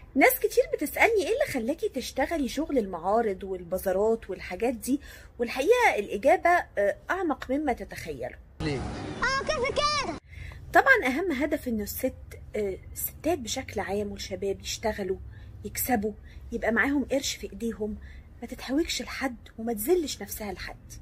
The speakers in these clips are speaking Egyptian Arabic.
ناس كتير بتسألني ايه اللي خلاكي تشتغلي شغل المعارض والبازارات والحاجات دي والحقيقة الإجابة آه، أعمق مما تتخيلوا اه كذا كده طبعا أهم هدف إنه الست آه، الستات بشكل عام والشباب يشتغلوا يكسبوا يبقى معاهم قرش في إيديهم ما تتحوجش لحد وما تذلش نفسها لحد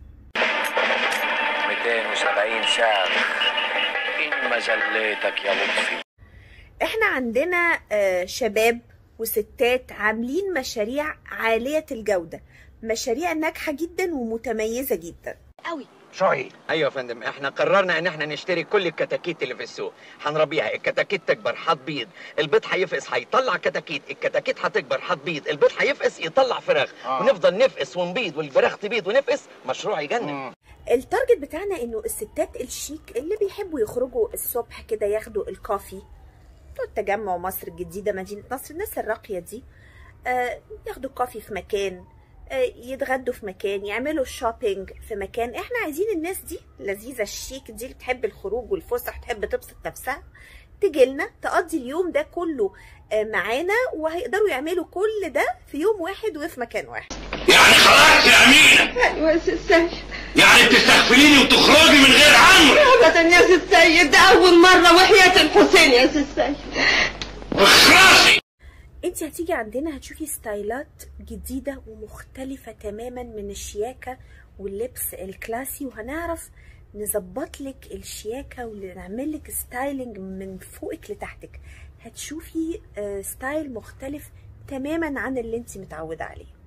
270 ساعة إن ما زليتك يا لطفي احنا عندنا آه، شباب وستات عاملين مشاريع عالية الجودة مشاريع ناجحة جدا ومتميزة جدا قوي صحيح ايوه يا فندم احنا قررنا ان احنا نشتري كل الكتاكيت اللي في السوق هنربيها الكتاكيت تكبر هتبيض البيض هيفقس هيطلع كتاكيت الكتاكيت هتكبر هتبيض البيض هيفقس يطلع فراخ آه. ونفضل نفقس ونبيض والفراخ تبيض ونفقس مشروع يجنن التارجت بتاعنا انه الستات الشيك اللي بيحبوا يخرجوا الصبح كده ياخدوا الكافي بتوع التجمع مصر الجديدة مدينة نصر الناس الراقية دي آه، ياخدوا كافي في مكان آه، يتغدوا في مكان يعملوا شوبينج في مكان احنا عايزين الناس دي لذيذة الشيك دي اللي بتحب الخروج والفسح تحب تبسط نفسها تجيلنا تقضي اليوم ده كله آه، معانا وهيقدروا يعملوا كل ده في يوم واحد وفي مكان واحد يعني خلاص يا أمينة ايوه يا سي السيد يعني بتستغفليني وتخرجي من غير عمرو ابدا يا سي السيد ده اول مره وحياه الحسين يا سي السيد اخرسي انت هتيجي عندنا هتشوفي ستايلات جديدة ومختلفة تماما من الشياكة واللبس الكلاسي وهنعرف نظبط لك الشياكة ونعمل لك ستايلينج من فوقك لتحتك هتشوفي آه، ستايل مختلف تماما عن اللي انت متعودة عليه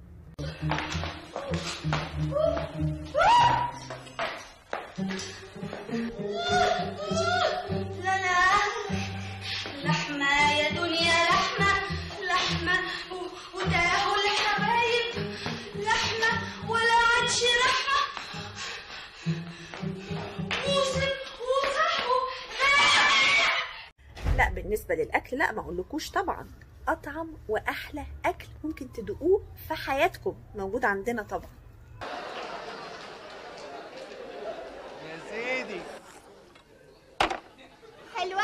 لنا لحمة يا دنيا لحمة لحمة و- وتاهوا الحبايب لحمة ولا عادش لحمة موسم وصحو لا بالنسبة للأكل لا ما أقولكوش طبعا أطعم وأحلى أكل ممكن تدوقوه في حياتكم موجود عندنا طبعا يا سيدي حلوة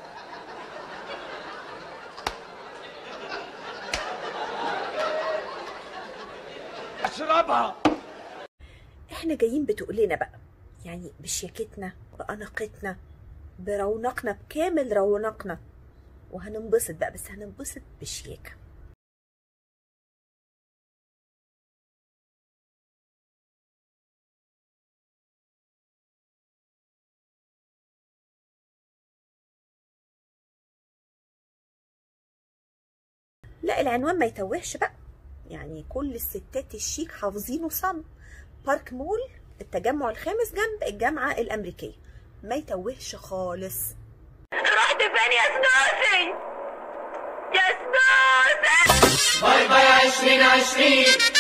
اشربها احنا جايين بتقلنا بقى يعني بشياكتنا بأناقتنا برونقنا بكامل رونقنا وهننبسط بقى بس هننبسط بشياكة لا العنوان ما يتوهش بقى يعني كل الستات الشيك حافظينه صم بارك مول التجمع الخامس جنب الجامعة الأمريكية ما يتوهش خالص رحت فين يا سنوسي يا سنوسي باي باي عشرين عشرين